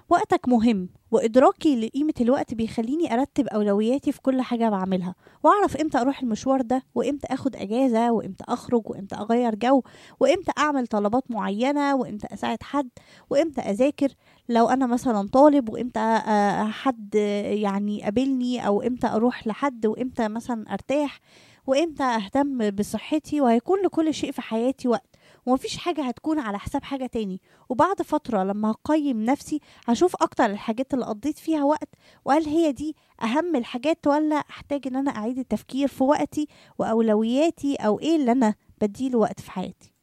وقتك مهم وإدراكي لقيمة الوقت بيخليني أرتب أولوياتي في كل حاجة بعملها وأعرف إمتى أروح المشوار ده وإمتى أخد أجازة وإمتى أخرج وإمتى أغير جو وإمتى أعمل طلبات معينة وإمتى أساعد حد وإمتى أذاكر لو أنا مثلا طالب وإمتى آه، حد يعني قابلني أو إمتى أروح لحد وإمتى مثلا أرتاح وإمتى أهتم بصحتي وهيكون لكل شيء في حياتي وقت ومفيش حاجة هتكون على حساب حاجة تاني وبعد فترة لما هقيم نفسي هشوف أكتر الحاجات اللي قضيت فيها وقت وهل هي دي أهم الحاجات ولا أحتاج إن أنا أعيد التفكير في وقتي وأولوياتي أو إيه اللي أنا بديله وقت في حياتي